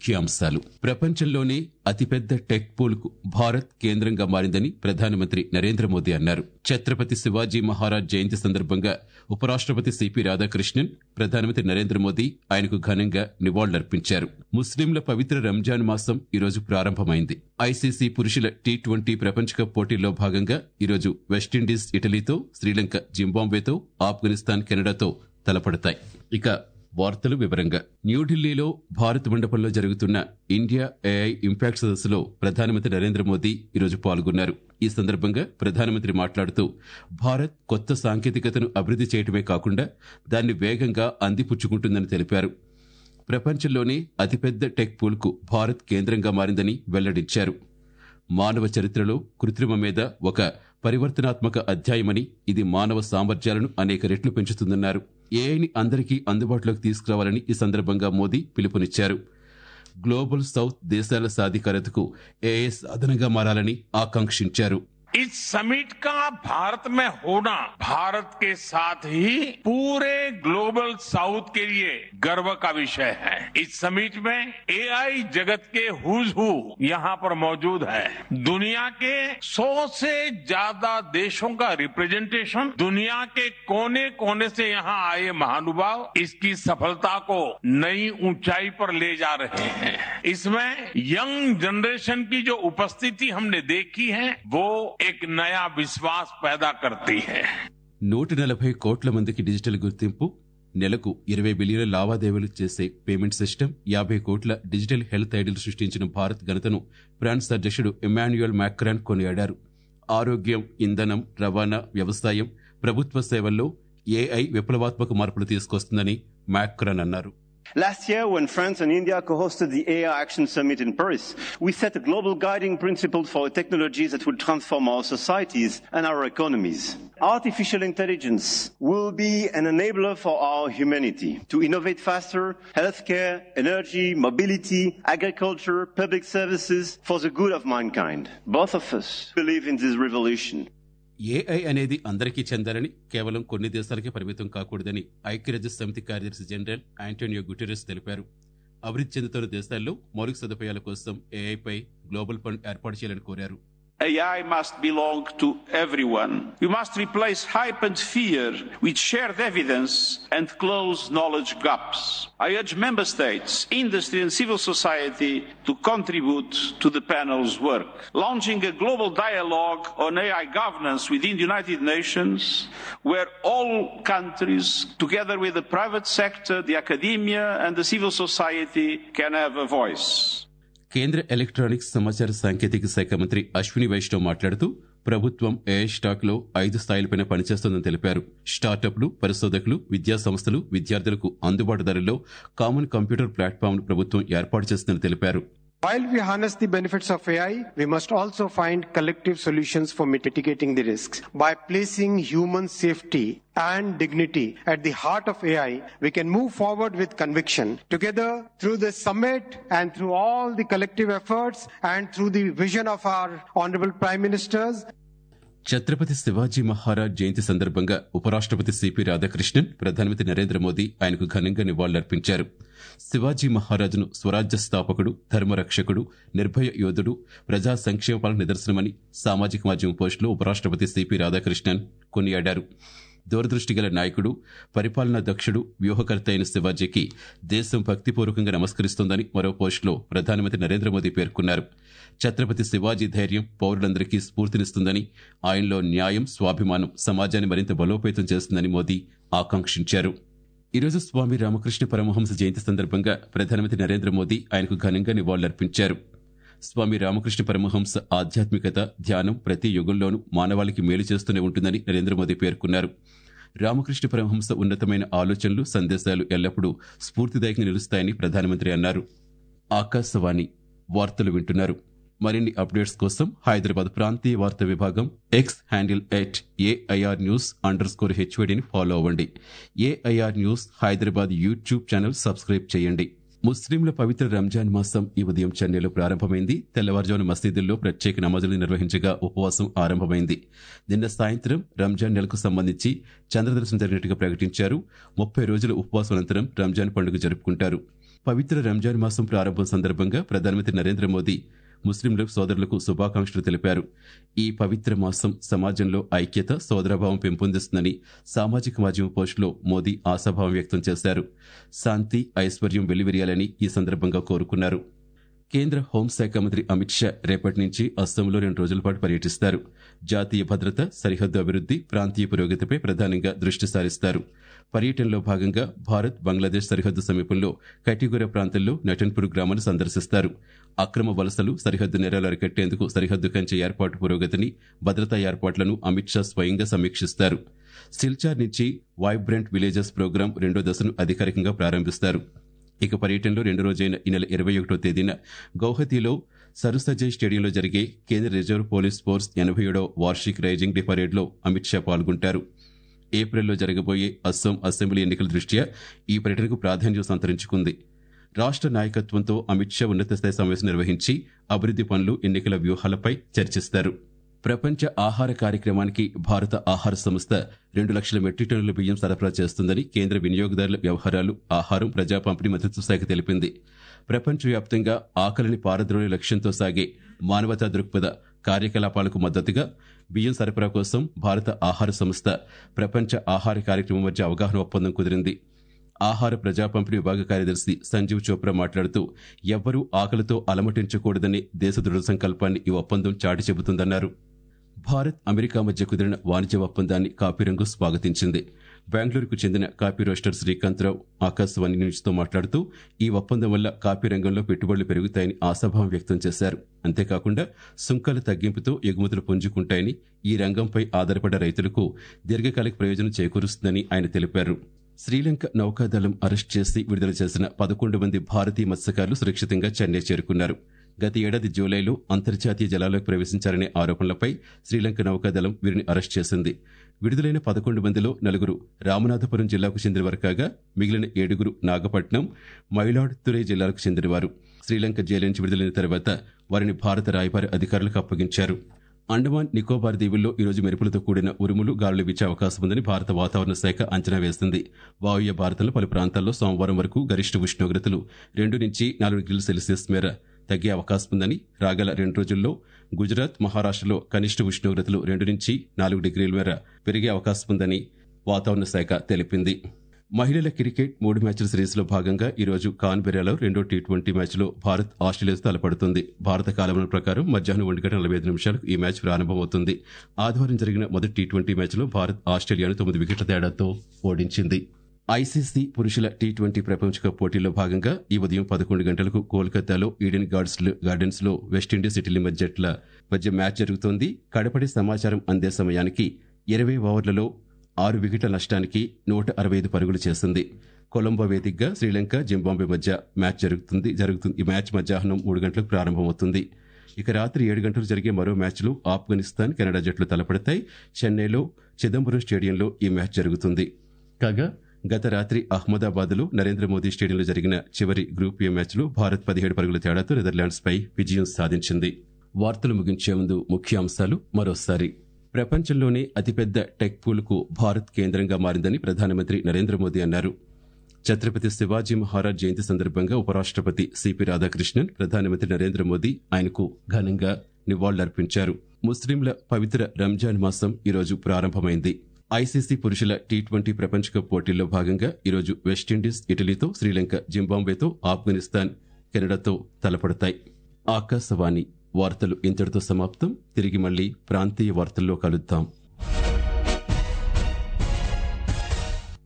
ముఖ్యాంశాలు ప్రపంచంలోనే అతిపెద్ద టెక్ పూల్ కు భారత్ కేంద్రంగా మారిందని ప్రధానమంత్రి నరేంద్ర మోదీ అన్నారు ఛత్రపతి శివాజీ మహారాజ్ జయంతి సందర్భంగా ఉపరాష్ట్రపతి సిపి రాధాకృష్ణన్ ప్రధానమంత్రి నరేంద్ర మోదీ ఆయనకు ఘనంగా నివాళులర్పించారు ముస్లింల పవిత్ర రంజాన్ మాసం ఈరోజు ప్రారంభమైంది ఐసీసీ పురుషుల టీ ట్వంటీ ప్రపంచ కప్ పోటీల్లో భాగంగా ఈరోజు వెస్టిండీస్ ఇటలీతో శ్రీలంక జింబాబ్వేతో ఆఫ్ఘనిస్తాన్ కెనడాతో తలపడతాయి ఇక వార్తలు వివరంగా న్యూఢిల్లీలో భారత్ మండపంలో జరుగుతున్న ఇండియా ఏఐ ఇంపాక్ట్ సదస్సులో ప్రధానమంత్రి నరేంద్ర మోదీ ఈరోజు పాల్గొన్నారు ఈ సందర్భంగా ప్రధానమంత్రి మాట్లాడుతూ భారత్ కొత్త సాంకేతికతను అభివృద్ధి చేయడమే కాకుండా దాన్ని వేగంగా అందిపుచ్చుకుంటుందని తెలిపారు ప్రపంచంలోనే అతిపెద్ద టెక్ పూల్ కు భారత్ కేంద్రంగా మారిందని వెల్లడించారు మానవ చరిత్రలో కృత్రిమ మీద ఒక పరివర్తనాత్మక అధ్యాయమని ఇది మానవ సామర్థ్యాలను అనేక రెట్లు పెంచుతుందన్నారు ఏఐని అందరికీ అందుబాటులోకి తీసుకురావాలని ఈ సందర్భంగా మోదీ పిలుపునిచ్చారు గ్లోబల్ సౌత్ దేశాల సాధికారతకు ఏఐ సాధనంగా మారాలని ఆకాంక్షించారు इस समिट का भारत में होना भारत के साथ ही पूरे ग्लोबल साउथ के लिए गर्व का विषय है इस समिट में एआई जगत के हुज हु यहाँ पर मौजूद है दुनिया के सौ से ज्यादा देशों का रिप्रेजेंटेशन दुनिया के कोने कोने से यहाँ आए महानुभाव इसकी सफलता को नई ऊंचाई पर ले जा रहे हैं इसमें यंग जनरेशन की जो उपस्थिति हमने देखी है वो एक नया विश्वास पैदा करती है నూట నలభై కోట్ల మందికి డిజిటల్ గుర్తింపు నెలకు ఇరవై బిలియన్ల లావాదేవీలు చేసే పేమెంట్ సిస్టమ్ యాభై కోట్ల డిజిటల్ హెల్త్ ఐడీలు సృష్టించిన భారత్ ఘనతను ఫ్రాన్స్ అధ్యక్షుడు ఎమాన్యుయల్ మ్యాక్రాన్ కొనియాడారు ఆరోగ్యం ఇంధనం రవాణా వ్యవసాయం ప్రభుత్వ సేవల్లో ఏఐ విప్లవాత్మక మార్పులు తీసుకొస్తుందని మ్యాక్రాన్ అన్నారు Last year, when France and India co-hosted the AI Action Summit in Paris, we set a global guiding principle for technologies that will transform our societies and our economies. Artificial intelligence will be an enabler for our humanity to innovate faster, healthcare, energy, mobility, agriculture, public services for the good of mankind. Both of us believe in this revolution. AI అనేది అందరికీ చెందాలని కేవలం కొన్ని దేశాలకే పరిమితం కాకూడదని ఐక్యరాజ్య సమితి కార్యదర్శి జనరల్ ఆంటోనియో గుటెరెస్ తెలిపారు అభివృద్ధి చెందుతున్న దేశాల్లో మౌలిక సదుపాయాల కోసం ఏఐపై గ్లోబల్ ఫండ్ ఏర్పాటు చేయాలని కోరారు AI must belong to everyone. We must replace hype and fear with shared evidence and close knowledge gaps. I urge member states, industry and civil society to contribute to the panel's work. Launching a global dialogue on AI governance within the United Nations, where all countries, together with the private sector, the academia and the civil society, can have a voice. కేంద్ర electronics సమాచార సాంకేతిక శాఖ మంత్రి అశ్విని వైష్ణవ్ మాట్లాడుతూ ప్రభుత్వం AI stock లో ఐదు స్థాయిలపైన పనిచేస్తోందని తెలిపారు స్టార్టప్లు పరిశోధకులు విద్యా సంస్థలు విద్యార్థులకు అందుబాటు ధరల్లో కామన్ కంప్యూటర్ ప్లాట్ఫామ్ ప్రభుత్వం ఏర్పాటు చేస్తుందని తెలిపారు While we harness the benefits of AI, we must also find collective solutions for mitigating the risks. By placing human safety and dignity at the heart of AI, we can move forward with conviction. Together, through this summit and through all the collective efforts and through the vision of our honorable prime ministers, Chhatrapati Shivaji Maharaj జయంతి సందర్భంగా ఉపరాష్ట్రపతి CP Radhakrishnan ప్రధానమంత్రి నరేంద్ర మోదీ ఆయనకు ఘనంగా నివాళులర్పించారు శివాజీ మహారాజును స్వరాజ్య స్థాపకుడు ధర్మరక్షకుడు నిర్భయ యోధుడు ప్రజా సంక్షేమాలకు నిదర్శనమని సామాజిక మాధ్యమం పోస్టులో ఉపరాష్ట్రపతి సిపి రాధాకృష్ణన్ కొనియాడారు దూరదృష్టి గల నాయకుడు పరిపాలనా దక్షుడు వ్యూహకర్త అయిన శివాజీకి దేశం భక్తిపూర్వకంగా నమస్కరిస్తోందని మరో పోస్టులో ప్రధానమంత్రి నరేంద్ర మోదీ పేర్కొన్నారు ఛత్రపతి శివాజీ ధైర్యం పౌరులందరికీ స్ఫూర్తినిస్తుందని ఆయనలో న్యాయం స్వాభిమానం సమాజాన్ని మరింత బలోపేతం చేస్తుందని మోదీ ఆకాంక్షించారు ఈరోజు స్వామి రామకృష్ణ పరమహంస జయంతి సందర్భంగా ప్రధానమంత్రి నరేంద్ర మోదీ ఆయనకు ఘనంగా నివాళులర్పించారు స్వామి రామకృష్ణ పరమహంస ఆధ్యాత్మికత ధ్యానం ప్రతి యుగంలోనూ మానవాళికి మేలు చేస్తూనే ఉంటుందని నరేంద్ర మోదీ పేర్కొన్నారు రామకృష్ణ పరమహంస ఉన్నతమైన ఆలోచనలు సందేశాలు ఎల్లప్పుడూ స్ఫూర్తిదాయకంగా నిలుస్తాయని ప్రధానమంత్రి అన్నారు ఆకాశవాణి వార్తలు వింటున్నారు మరిన్ని అప్డేట్స్ కోసం హైదరాబాద్ ప్రాంతీయ వార్తా విభాగం X handle at AIR news underscore హెచ్వైడిని ఫాలో అవ్వండి AIR news Hyderabad YouTube channel subscribe చేయండి ముస్లింల పవిత్ర రంజాన్ మాసం ఈ ఉదయం చెన్నైలో ప్రారంభమైంది తెల్లవారుజామున మసీదుల్లో ప్రత్యేక నమాజులు నిర్వహించగా ఉపవాసం ఆరంభమైంది నిన్న సాయంత్రం రంజాన్ నెలకు సంబంధించి చంద్రదర్శనం జరిగినట్టుగా ప్రకటించారు ముప్పై రోజుల ఉపవాసం అనంతరం రంజాన్ పండుగ జరుపుకుంటారు పవిత్ర రంజాన్ మాసం ప్రారంభం సందర్భంగా ప్రధానమంత్రి నరేంద్ర మోదీ ముస్లింల సోదరులకు శుభాకాంక్షలు తెలిపారు ఈ పవిత్ర మాసం సమాజంలో ఐక్యత సోదరభావం పెంపొందిస్తుందని సామాజిక మాధ్యమ పోస్టులో మోదీ ఆశాభావం వ్యక్తం చేశారు శాంతి ఐశ్వర్యం వెల్లివిరియాలని ఈ సందర్భంగా కోరుకున్నారు కేంద్ర హోంశాఖ మంత్రి అమిత్ షా రేపటి నుంచి అస్సాంలో రెండు రోజుల పాటు పర్యటిస్తారు జాతీయ భద్రత సరిహద్దు అభివృద్ది ప్రాంతీయ పురోగతిపై ప్రధానంగా దృష్టి సారిస్తారు పర్యటనలో భాగంగా భారత్ బంగ్లాదేశ్ సరిహద్దు సమీపంలో కటిగుర ప్రాంతంలో నటన్పూర్ గ్రామాన్ని సందర్శిస్తారు అక్రమ వలసలు సరిహద్దు నేరాలు అరికట్టేందుకు సరిహద్దు కంచె ఏర్పాటు పురోగతిని భద్రతా ఏర్పాట్లను అమిత్ షా స్వయంగా సమీక్షిస్తారు సిల్చార్ నుంచి వైబ్రెంట్ విలేజెస్ ప్రోగ్రాం రెండో దశను అధికారికంగా ప్రారంభిస్తారు ఇక పర్యటనలో రెండు రోజైన ఈ నెల ఇరవై ఒకటో తేదీన గౌహతిలో సరుసజయ్ స్టేడియంలో జరిగే కేంద్ర రిజర్వ్ పోలీస్ ఫోర్స్ ఎనభై ఏడవ వార్షిక్ రైజింగ్ డే పరేడ్లో అమిత్ షా పాల్గొంటారు ఏప్రిల్లో జరగబోయే అస్సాం అసెంబ్లీ ఎన్నికల దృష్ట్యా ఈ పర్యటనకు ప్రాధాన్యం సంతరించుకుంది రాష్ట్ర నాయకత్వంతో అమిత్ షా ఉన్నత స్థాయి సమావేశం నిర్వహించి అభివృద్ది పనులు ఎన్నికల వ్యూహాలపై చర్చిస్తారు ప్రపంచ ఆహార కార్యక్రమానికి భారత ఆహార సంస్థ రెండు లక్షల మెట్రిక్ టన్నుల బియ్యం సరఫరా చేస్తుందని కేంద్ర వినియోగదారుల వ్యవహారాలు ఆహారం ప్రజా పంపిణీ మంత్రిత్వ శాఖ తెలిపింది ప్రపంచవ్యాప్తంగా ఆకలిని పారద్రోలే లక్ష్యంతో సాగే మానవతా దృక్పథ కార్యకలాపాలకు మద్దతుగా బియ్యం సరఫరా కోసం భారత ఆహార సంస్థ ప్రపంచ ఆహార కార్యక్రమం మధ్య అవగాహన ఒప్పందం కుదిరింది ఆహార ప్రజా పంపిణీ విభాగ కార్యదర్శి సంజీవ్ చోప్రా మాట్లాడుతూ ఎవ్వరూ ఆకలితో అలమటించకూడదనే దేశ దృఢ సంకల్పాన్ని ఈ ఒప్పందం చాటి చెబుతుందన్నారు భారత్ అమెరికా మధ్య కుదిరిన వాణిజ్య ఒప్పందాన్ని కాపీరంగు స్వాగతించింది బెంగళూరుకు చెందిన కాపీ రోస్టర్ శ్రీకాంతరావు ఆకాశవాణి న్యూస్తో మాట్లాడుతూ ఈ ఒప్పందం వల్ల కాపీ రంగంలో పెట్టుబడులు పెరుగుతాయని ఆశాభావం వ్యక్తం చేశారు అంతేకాకుండా సుంకాల తగ్గింపుతో ఎగుమతులు పుంజుకుంటాయని ఈ రంగంపై ఆధారపడ్డ రైతులకు దీర్ఘకాలిక ప్రయోజనం చేకూరుస్తుందని ఆయన తెలిపారు శ్రీలంక నౌకాదళం అరెస్ట్ చేసి విడుదల చేసిన పదకొండు మంది భారతీయ మత్స్యకారులు సురక్షితంగా చెన్నై చేరుకున్నారు గత ఏడాది జూలైలో అంతర్జాతీయ జలాల్లోకి ప్రవేశించారనే ఆరోపణలపై శ్రీలంక నౌకాదళం వీరిని అరెస్ట్ చేసింది విడుదలైన పదకొండు మందిలో నలుగురు రామనాథపురం జిల్లాకు చెందినవారు కాగా మిగిలిన ఏడుగురు నాగపట్నం మైలాడ్తురై జిల్లాలకు చెందినవారు శ్రీలంక జైలు నుంచి విడుదలైన తర్వాత వారిని భారత రాయబారి అధికారులకు అప్పగించారు అండమాన్ నికోబార్ దీవుల్లో ఈరోజు మెరుపులతో కూడిన ఉరుములు గాలులు వీచే అవకాశం ఉందని భారత వాతావరణ శాఖ అంచనా వేసింది వాయువ్య భారతంలో పలు ప్రాంతాల్లో సోమవారం వరకు గరిష్ట ఉష్ణోగ్రతలు రెండు నుంచి నాలుగు డిగ్రీల సెల్సియస్ మేర తగ్గే అవకాశం ఉందని రాగల రెండు రోజుల్లో గుజరాత్ మహారాష్టలో కనిష్ట ఉష్ణోగ్రతలు రెండు నుంచి నాలుగు డిగ్రీల మేర పెరిగే అవకాశం ఉందని వాతావరణ శాఖ తెలిపింది మహిళల క్రికెట్ మూడు మ్యాచ్ల సిరీస్లో భాగంగా ఈరోజు కాన్బెరాలో రెండో టీ ట్వంటీ మ్యాచ్లో భారత్ ఆస్ట్రేలియాతో తలపడుతుంది భారత కాలమానం ప్రకారం మధ్యాహ్నం ఒంటి గంట నలభై ఐదు నిమిషాలకు ఈ మ్యాచ్ ప్రారంభమవుతుంది ఆదివారం జరిగిన మొదటి టీ ట్వంటీ మ్యాచ్లో భారత్ ఆస్ట్రేలియాను తొమ్మిది వికెట్ల తేడాతో ఓడించింది ఐసీసీ పురుషుల టీ ట్వంటీ ప్రపంచ కప్ పోటీలో భాగంగా ఈ ఉదయం పదకొండు గంటలకు కోల్కతాలో ఈడెన్ గార్డ్స్ గార్డెన్స్ లో వెస్టిండీస్ ఇటలీ మధ్య జట్ల మధ్య మ్యాచ్ జరుగుతోంది కడపడి సమాచారం అందే సమయానికి ఇరవై ఓవర్లలో ఆరు వికెట్ల నష్టానికి నూట అరవై ఐదు పరుగులు చేసింది కొలంబో వేదికగా శ్రీలంక జింబాంబే మధ్య మ్యాచ్ జరుగుతుంది జరుగుతుంది ఈ మ్యాచ్ మధ్యాహ్నం మూడు గంటలకు ప్రారంభమవుతుంది ఇక రాత్రి ఏడు గంటలకు జరిగే మరో మ్యాచ్లో ఆఫ్ఘనిస్తాన్ కెనడా జట్లు తలపడతాయి చెన్నైలో చిదంబరం స్టేడియంలో ఈ మ్యాచ్ జరుగుతుంది కాగా గత రాత్రి అహ్మదాబాద్లో నరేంద్ర మోదీ స్టేడియంలో జరిగిన చివరి గ్రూప్ ఏ మ్యాచ్లో భారత్ పదిహేడు పరుగుల తేడాతో నెదర్లాండ్స్ పై విజయం సాధించింది వార్తలు ముగించే ముందు ముఖ్యాంశాలు మరోసారి ప్రపంచంలోనే అతిపెద్ద టెక్ పూల్కు భారత్ కేంద్రంగా మారిందని ప్రధానమంత్రి నరేంద్ర మోదీ అన్నారు ఛత్రపతి శివాజీ మహారాజ్ జయంతి సందర్భంగా ఉపరాష్ట్రపతి సిపి రాధాకృష్ణన్ ప్రధానమంత్రి నరేంద్ర మోదీ ఆయనకు ఘనంగా నివాళులర్పించారు ముస్లింల పవిత్ర రంజాన్ మాసం ఈరోజు ప్రారంభమైంది ఐసీసీ పురుషుల టీ ట్వంటీ ప్రపంచ కప్ పోటీల్లో భాగంగా ఈరోజు వెస్టిండీస్ ఇటలీతో శ్రీలంక జింబాంబేతో ఆఫ్ఘనిస్తాన్ కెనడాతో తలపడతాయి ఆకాశవాణి వార్తలు ఇంతటితో సమాప్తం తిరిగి మళ్ళీ ప్రాంతీయ వార్తల్లో కలుద్దాం